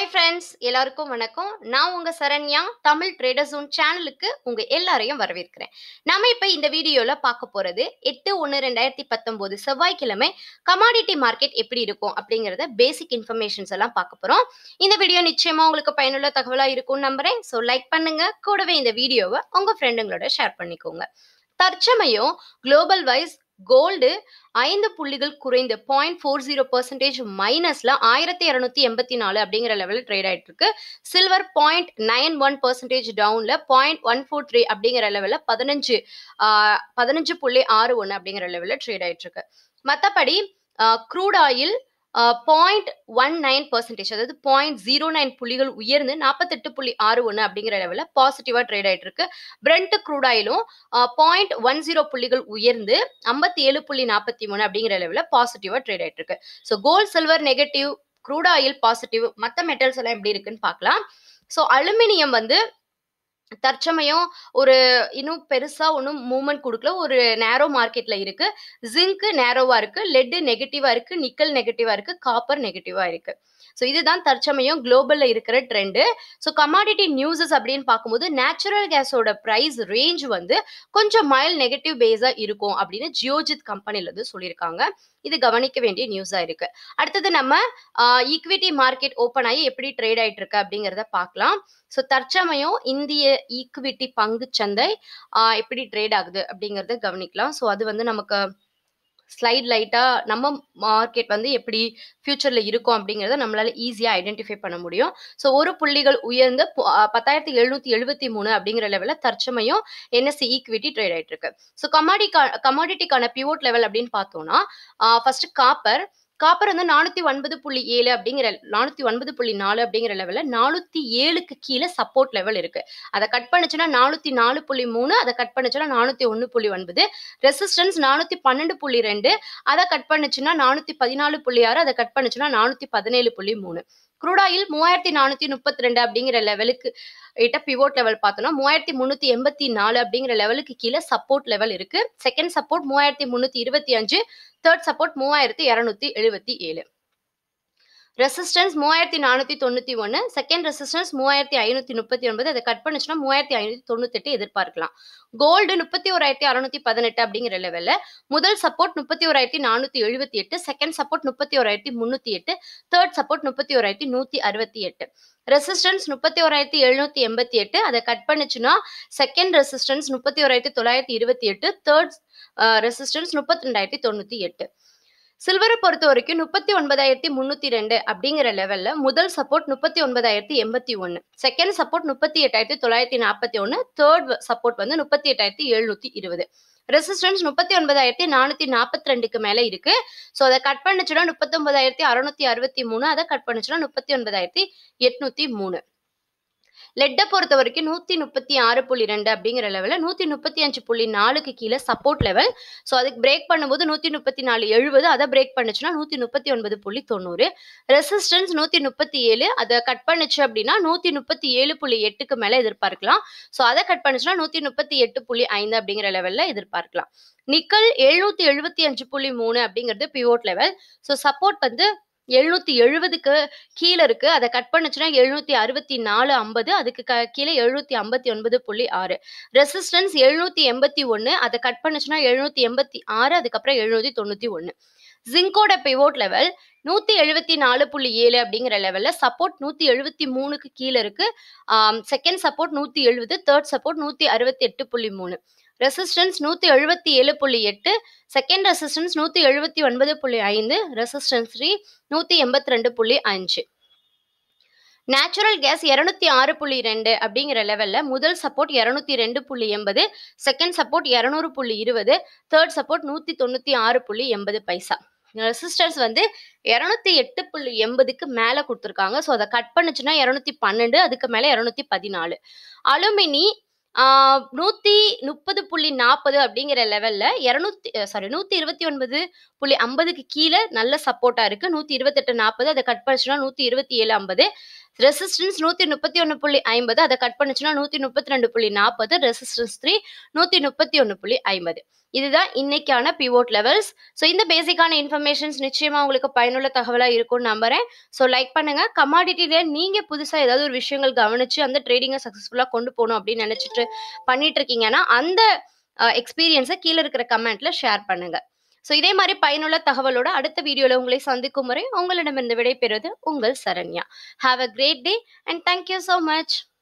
hi friends எல்லாருக்கும் வணக்கம் நான் உங்க சரண்யா தமிழ் ட்ரேடர் ஜோன் சேனலுக்கு உங்க எல்லாரையும் வரவேற்கிறேன் நம்ம இப்ப இந்த வீடியோல பார்க்க போறது எட்டு ஒன்று ரெண்டாயிரத்தி பத்தொன்பது செவ்வாய்க்கிழமை கமாடிட்டி மார்க்கெட் எப்படி இருக்கும் அப்படிங்கறத பேசிக் இன்ஃபர்மேஷன்ஸ் எல்லாம் பார்க்க போறோம் இந்த வீடியோ நிச்சயமா உங்களுக்கு பயனுள்ள தகவலா இருக்கும்னு நம்புறேன் ஸோ லைக் பண்ணுங்க கூடவே இந்த வீடியோவை உங்க ஃப்ரெண்டுங்களோட ஷேர் பண்ணிக்கோங்க தற்சமயம் குளோபல் வைஸ் கோல்டு ஐந்து புள்ளிகள் குறைந்து பாயிண்ட் ஃபோர் ஜீரோ பர்சன்டேஜ் மைனஸ்ல ஆயிரத்தி இரநூத்தி எண்பத்தி நாலு அப்படிங்கிற லெவலில் ட்ரேட் ஆயிட்டு இருக்கு silver point nine one percentage டவுன்ல பாயிண்ட் ஒன் ஃபோர் த்ரீ அப்படிங்கிற லெவலில் பதினஞ்சு பதினஞ்சு புள்ளி ஆறு ஒன்று அப்படிங்கிற லெவலில் ட்ரேட் ஆயிட்டு இருக்கு மற்றபடி crude oil point one nine percentage அதாவது பாயிண்ட் ஜீரோ நைன் புள்ளிகள் உயர்ந்து நாற்பத்தெட்டு புள்ளி ஆறு ஒன்று அப்படிங்கிற லெவலில் பாசிட்டிவாக ட்ரேட் ஆயிட்டு இருக்கு பிரெண்ட் க்ரூட் ஆயிலும் பாயிண்ட் ஒன் ஜீரோ புள்ளிகள் உயர்ந்து ஐம்பத்தி ஏழு புள்ளி நாற்பத்தி மூணு அப்படிங்கிற லெவலில் பாசிட்டிவாக ட்ரேட் ஆயிட்டு இருக்கு so gold silver negative crude oil positive மற்ற மெட்டல்ஸ் எல்லாம் எப்படி இருக்குன்னு பார்க்கலாம் ஸோ அலுமினியம் வந்து தற்சமயம் ஒரு இன்னும் பெருசா ஒன்றும் மூவ்மெண்ட் கொடுக்கல ஒரு நேரோ மார்க்கெட்ல இருக்கு ஜிங்க் நேரோவா இருக்கு லெட் நெகட்டிவா இருக்கு நிக்கல் நெகட்டிவா இருக்கு காப்பர் நெகட்டிவா இருக்கு ஸோ இதுதான் தற்சமயம் குளோபல்ல இருக்கிற ட்ரெண்டு ஸோ கமாடிட்டி நியூஸஸ் அப்படின்னு பார்க்கும்போது நேச்சுரல் கேஸோட ப்ரைஸ் ரேஞ்ச் வந்து கொஞ்சம் மைல் நெகட்டிவ் பேஸா இருக்கும் அப்படின்னு ஜியோஜித் கம்பெனில இருந்து சொல்லியிருக்காங்க இது கவனிக்க வேண்டிய நியூஸா இருக்கு அடுத்தது நம்ம ஈக்விட்டி மார்க்கெட் ஓப்பன் ஆகி எப்படி ட்ரேட் ஆயிட்டு இருக்கு அப்படிங்கிறத பார்க்கலாம் ஸோ தற்சமயம் இந்திய ஈக்விட்டி பங்கு சந்தை எப்படி ட்ரேட் ஆகுது அப்படிங்கிறத கவனிக்கலாம் ஸோ அது வந்து நமக்கு ஸ்லைட் லைட்டாக நம்ம மார்க்கெட் வந்து எப்படி ஃபியூச்சரில் இருக்கும் அப்படிங்கிறத நம்மளால ஈஸியாக ஐடென்டிஃபை பண்ண முடியும் ஸோ ஒரு புள்ளிகள் உயர்ந்து பத்தாயிரத்தி எழுநூத்தி எழுபத்தி மூணு அப்படிங்கிற லெவலில் தற்சமயம் என்எஸ்சி ஈக்விட்டி ட்ரேட் ஆயிட்டு இருக்கு ஸோ கமாடி கமாடிட்டிக்கான பிவோட் லெவல் அப்படின்னு பார்த்தோம்னா ஃபர்ஸ்ட் காப்பர் காப்பர் வந்து நானூத்தி ஒன்பது புள்ளி ஏழு அப்படிங்கிற நானூத்தி ஒன்பது புள்ளி நாலு அப்படிங்கிற லெவல்ல நானூத்தி ஏழுக்கு கீழே சப்போர்ட் லெவல் இருக்கு அதை கட் பண்ணுச்சுன்னா நானூத்தி நாலு புள்ளி மூணு அதை கட் பண்ணுச்சுன்னா நானூத்தி ஒன்னு புள்ளி ஒன்பது ரெசிஸ்டன்ஸ் நானூத்தி பன்னெண்டு புள்ளி ரெண்டு அதை கட் பண்ணுச்சுன்னா நானூத்தி பதினாலு புள்ளி ஆறு அதை கட் பண்ணுச்சுன்னா நானூத்தி பதினேழு புள்ளி மூணு குரூடாயில் மூவாயிரத்தி நானூத்தி முப்பத்தி ரெண்டு அப்படிங்கிற லெவலுக்கு கிட்ட பிவோட் லெவல் பார்த்தோம்னா மூவாயிரத்தி முந்நூத்தி எண்பத்தி நாலு அப்படிங்கிற லெவலுக்கு கீழே சப்போர்ட் லெவல் இருக்கு செகண்ட் சப்போர்ட் மூவாயிரத்தி முந்நூத்தி இருபத்தி அஞ்சு தேர்ட் சப்போர்ட் மூவாயிரத்தி இரநூத்தி எழுபத்தி ஏழு ரெசிஸ்டன்ஸ் மூவாயிரத்தி நானூற்றி தொண்ணூற்றி ஒன்று செகண்ட் ரெசிஸ்டன்ஸ் மூவாயிரத்தி ஐநூற்றி முப்பத்தி ஒன்பது அதை கட் பண்ணுச்சுன்னா மூவாயிரத்தி ஐநூற்றி தொண்ணூத்தெட்டு எதிர்பார்க்கலாம் கோல்டு முப்பத்தி ஓராயிரத்தி அறுநூத்தி பதினெட்டு அப்படிங்கிற லெவலில் முதல் சப்போர்ட் முப்பத்தி ஓராயிரத்தி நானூற்றி எழுபத்தி எட்டு செகண்ட் சப்போர்ட் முப்பத்தி ஓராயிரத்தி முந்நூற்றி எட்டு தேர்ட் சப்போர்ட் முப்பத்தி ஓராயிரத்தி நூற்றி அறுபத்தி எட்டு ரெசிஸ்டன்ஸ் முப்பத்தி ஓராயிரத்தி எழுநூத்தி எண்பத்தி எட்டு அதை கட் பண்ணுச்சுன்னா செகண்ட் ரெசிஸ்டன்ஸ் முப்பத்தி ஓராயிரத்தி தொள்ளாயிரத்தி இருபத்தி எட்டு தேர்ட் ரெசிஸ்டன்ஸ் முப்பத்தி ரெண்டாயிரத்தி தொண்ணூற்றி எட்டு சில்வரை பொறுத்த வரைக்கும் முப்பத்தி ஒன்பதாயிரத்தி முந்நூற்றி ரெண்டு அப்படிங்கிற லெவலில் முதல் சப்போர்ட் முப்பத்தி ஒன்பதாயிரத்தி எண்பத்தி ஒன்று செகண்ட் சப்போர்ட் முப்பத்தி எட்டாயிரத்தி தொள்ளாயிரத்தி நாற்பத்தி ஒன்று தேர்ட் சப்போர்ட் வந்து முப்பத்தி எட்டாயிரத்தி எழுநூற்றி இருபது ரெசிஸ்டன்ஸ் முப்பத்தி ஒன்பதாயிரத்தி நானூற்றி நாற்பத்தி ரெண்டுக்கு மேலே இருக்கு ஸோ அதை கட் பண்ணுச்சுன்னா முப்பத்தி ஒன்பதாயிரத்தி அறுநூத்தி அறுபத்தி மூணு அதை கட் பண்ணுச்சுன்னா முப்பத்தி ஒன்பதாயிரத்தி எட்நூத்தி மூணு லெட்டை பொறுத்த வரைக்கும் நூற்றி முப்பத்தி ஆறு புள்ளி ரெண்டு அப்படிங்கிற லெவலில் நூற்றி முப்பத்தி அஞ்சு புள்ளி நாலுக்கு கீழே சப்போர்ட் லெவல் ஸோ அதுக்கு பிரேக் பண்ணும்போது நூற்றி முப்பத்தி நாலு எழுபது அதை பிரேக் பண்ணுச்சுன்னா நூற்றி முப்பத்தி ஒன்பது புள்ளி தொண்ணூறு ரெசிஸ்டன்ஸ் நூற்றி முப்பத்தி ஏழு அதை கட் பண்ணுச்சு அப்படின்னா நூற்றி முப்பத்தி ஏழு புள்ளி எட்டுக்கு மேலே எதிர்பார்க்கலாம் ஸோ அதை கட் பண்ணுச்சுன்னா நூற்றி முப்பத்தி எட்டு புள்ளி ஐந்து அப்படிங்கிற லெவலில் எதிர்பார்க்கலாம் நிக்கல் எழுநூத்தி எழுபத்தி அஞ்சு புள்ளி மூணு அப்படிங்கிறது பிவோட் லெவல் ஸோ சப்போர்ட் வந்து எழுநூத்தி எழுபதுக்கு கீழே இருக்கு அதை கட் பண்ணுச்சுன்னா எழுநூத்தி அறுபத்தி நாலு ஐம்பது அதுக்கு க கீழே எழுநூத்தி ஐம்பத்தி ஒன்பது புள்ளி ஆறு ரெசிஸ்டன்ஸ் எழுநூத்தி எண்பத்தி ஒன்று அதை கட் பண்ணுச்சுன்னா எழுநூத்தி எண்பத்தி ஆறு அதுக்கப்புறம் எழுநூத்தி தொண்ணூத்தி ஒன்று ஜிங்கோட பிவோட் லெவல் நூத்தி எழுபத்தி நாலு புள்ளி ஏழு அப்படிங்கிற லெவல்ல சப்போர்ட் நூத்தி எழுபத்தி மூணுக்கு கீழே இருக்கு செகண்ட் சப்போர்ட் நூத்தி எழுபது தேர்ட் சப்போர்ட் நூத்தி அறுபத்தி எட்டு புள்ளி மூணு ரெசிஸ்டன்ஸ் நூற்றி எழுபத்தி ஏழு புள்ளி எட்டு செகண்ட் ரெசிஸ்டன்ஸ் நூற்றி எழுபத்தி ஒன்பது புள்ளி ஐந்து ரெசிஸ்டன்ஸ் த்ரீ நூற்றி எண்பத்தி ரெண்டு புள்ளி அஞ்சு நேச்சுரல் கேஸ் இரநூத்தி ஆறு புள்ளி ரெண்டு அப்படிங்கிற லெவலில் முதல் சப்போர்ட் இரநூத்தி ரெண்டு புள்ளி எண்பது செகண்ட் சப்போர்ட் இரநூறு புள்ளி இருபது தேர்ட் சப்போர்ட் நூற்றி தொண்ணூற்றி ஆறு புள்ளி எண்பது பைசா ரெசிஸ்டன்ஸ் வந்து இரநூத்தி எட்டு புள்ளி எண்பதுக்கு மேலே கொடுத்துருக்காங்க ஸோ அதை கட் பண்ணுச்சுன்னா இரநூத்தி பன்னெண்டு அதுக்கு மேலே இரநூத்தி பதினாலு அலுமினி நூற்றி முப்பது புள்ளி நாற்பது அப்படிங்கிற லெவலில் இரநூத்தி சாரி நூற்றி இருபத்தி ஒன்பது புள்ளி ஐம்பதுக்கு கீழே நல்ல சப்போர்ட்டாக இருக்குது நூற்றி இருபத்தெட்டு நாற்பது அதை கட் பண்ணிச்சுன்னா நூற்றி இருபத்தி ஏழு ஐம்பது ரெசிஸ்டன்ஸ் நூற்றி முப்பத்தி ஒன்று புள்ளி ஐம்பது அதை கட் பண்ணுச்சுன்னா நூற்றி முப்பத்தி ரெண்டு புள்ளி நாற்பது ரெசிஸ்டன்ஸ் த்ரீ நூற்றி முப்பத்தி ஒன்று புள்ளி ஐம்பது இதுதான் இன்னைக்கான பிவோட் லெவல்ஸ் ஸோ இந்த பேசிக்கான இன்ஃபர்மேஷன்ஸ் நிச்சயமா உங்களுக்கு பயனுள்ள தகவலாக இருக்கும்னு நம்புறேன் ஸோ லைக் பண்ணுங்க கமாடிட்டியில நீங்க புதுசா ஏதாவது ஒரு விஷயங்கள் கவனிச்சு அந்த ட்ரேடிங்கை சக்ஸஸ்ஃபுல்லாக கொண்டு போகணும் அப்படின்னு நினைச்சிட்டு பண்ணிட்டு இருக்கீங்கன்னா அந்த எக்ஸ்பீரியன்ஸை கீழே இருக்கிற கமெண்ட்ல ஷேர் பண்ணுங்க ஸோ இதே மாதிரி பயனுள்ள தகவலோட அடுத்த வீடியோல உங்களை சந்திக்கும் முறை உங்களிடமிருந்து விடைபெறுவது உங்கள் Saranya have a great day and thank you so much